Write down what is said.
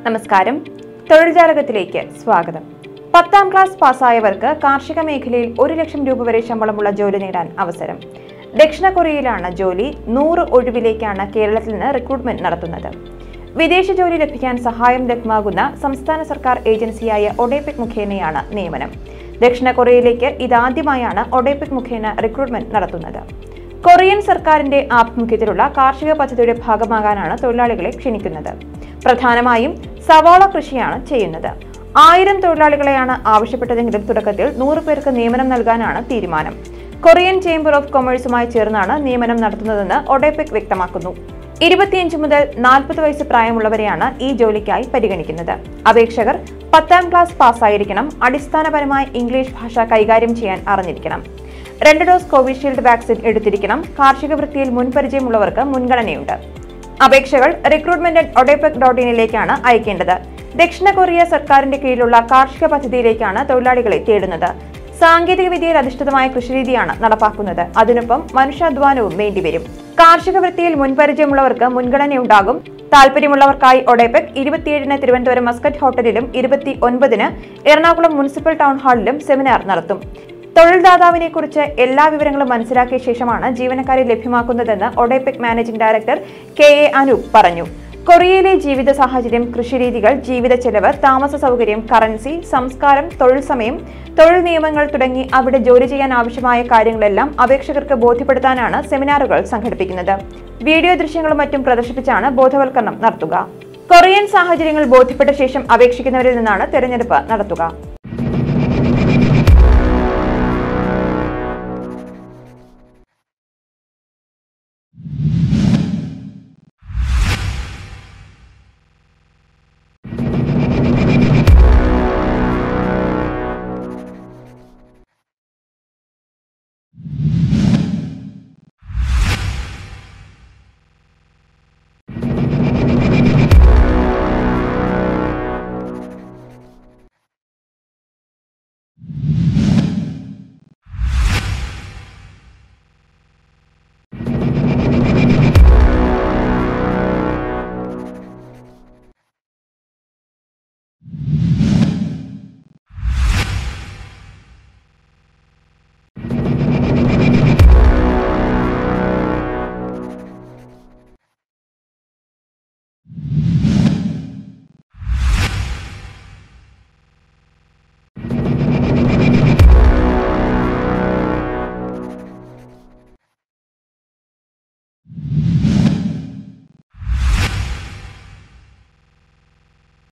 നമസ്കാരം തൊഴിൽ ജാലകത്തിലേക്ക് സ്വാഗതം പത്താം ക്ലാസ് പാസ്സായവർക്ക് കാർഷിക മേഖലയിൽ ഒരു ലക്ഷം രൂപ വരെ ശമ്പളമുള്ള ജോലി നേടാൻ അവസരം ദക്ഷിണ കൊറിയയിലാണ് ജോലി നൂറ് ഒഴിവിലേക്കാണ് കേരളത്തിൽ നിന്ന് റിക്രൂട്ട്മെന്റ് നടത്തുന്നത് വിദേശ ജോലി ലഭിക്കാൻ സഹായം ലഭ്യമാകുന്ന സംസ്ഥാന സർക്കാർ ഏജൻസിയായ ഒഡേപിക് മുഖേനയാണ് നിയമനം ദക്ഷിണ കൊറിയയിലേക്ക് ഇതാദ്യമായാണ് ഒഡേപിക് മുഖേന റിക്രൂട്ട്മെന്റ് നടത്തുന്നത് കൊറിയൻ സർക്കാരിന്റെ ആഭിമുഖ്യത്തിലുള്ള കാർഷിക പദ്ധതിയുടെ ഭാഗമാകാനാണ് തൊഴിലാളികളെ ക്ഷണിക്കുന്നത് പ്രധാനമായും സവാള കൃഷിയാണ് ചെയ്യുന്നത് ആയിരം തൊഴിലാളികളെയാണ് ആവശ്യപ്പെട്ടതെങ്കിലും തുടക്കത്തിൽ നൂറ് പേർക്ക് നിയമനം നൽകാനാണ് തീരുമാനം കൊറിയൻ ചേംബർ ഓഫ് കൊമേഴ്സുമായി ചേർന്നാണ് നിയമനം നടത്തുന്നതെന്ന് ഒഡേപെക് വ്യക്തമാക്കുന്നു ഇരുപത്തിയഞ്ച് മുതൽ നാൽപ്പത് വയസ്സ് പ്രായമുള്ളവരെയാണ് ഈ ജോലിക്കായി പരിഗണിക്കുന്നത് അപേക്ഷകർ പത്താം ക്ലാസ് പാസ്സായിരിക്കണം അടിസ്ഥാനപരമായി ഇംഗ്ലീഷ് ഭാഷ കൈകാര്യം ചെയ്യാൻ അറിഞ്ഞിരിക്കണം രണ്ട് ഡോസ് കോവിഷീൽഡ് വാക്സിൻ എടുത്തിരിക്കണം കാർഷിക വൃത്തിയിൽ മുൻപരിചയമുള്ളവർക്ക് മുൻഗണനയുണ്ട് അപേക്ഷകൾ റിക്രൂട്ട്മെന്റ് ഒഡേപെക് ഡോട്ട് ഇനിലേക്കാണ് അയക്കേണ്ടത് ദക്ഷിണ കൊറിയ സർക്കാരിന്റെ കീഴിലുള്ള കാർഷിക പദ്ധതിയിലേക്കാണ് തൊഴിലാളികളെ തേടുന്നത് സാങ്കേതിക വിദ്യയിൽ അധിഷ്ഠിതമായ കൃഷിരീതിയാണ് നടപ്പാക്കുന്നത് അതിനൊപ്പം മനുഷ്യാധ്വാനവും വേണ്ടിവരും കാർഷിക വൃത്തിയിൽ മുൻപരിചയമുള്ളവർക്ക് മുൻഗണനയുണ്ടാകും താല്പര്യമുള്ളവർക്കായി ഒഡേപെക് ഇരുപത്തിയേഴിന് തിരുവനന്തപുരം മസ്കറ്റ് ഹോട്ടലിലും ഇരുപത്തി ഒൻപതിന് എറണാകുളം മുനിസിപ്പൽ ടൗൺ ഹാളിലും സെമിനാർ നടത്തും തൊഴിൽദാതാവിനെ കുറിച്ച് എല്ലാ വിവരങ്ങളും മനസ്സിലാക്കിയ ശേഷമാണ് ജീവനക്കാരെ ലഭ്യമാക്കുന്നതെന്ന് ODEPC managing director K A Anoop പറഞ്ഞു കൊറിയയിലെ ജീവിത സാഹചര്യം കൃഷിരീതികൾ ജീവിത ചെലവ് താമസ സൗകര്യം കറൻസി സംസ്കാരം തൊഴിൽ സമയം തൊഴിൽ നിയമങ്ങൾ തുടങ്ങി അവിടെ ജോലി ചെയ്യാൻ ആവശ്യമായ കാര്യങ്ങളെല്ലാം അപേക്ഷകർക്ക് ബോധ്യപ്പെടുത്താനാണ് സെമിനാറുകൾ സംഘടിപ്പിക്കുന്നത് വീഡിയോ ദൃശ്യങ്ങളും മറ്റും പ്രദർശിപ്പിച്ചാണ് ബോധവൽക്കരണം നടത്തുക കൊറിയൻ സാഹചര്യങ്ങൾ ബോധ്യപ്പെട്ട ശേഷം അപേക്ഷിക്കുന്നവരിൽ നിന്നാണ് തെരഞ്ഞെടുപ്പ് നടത്തുക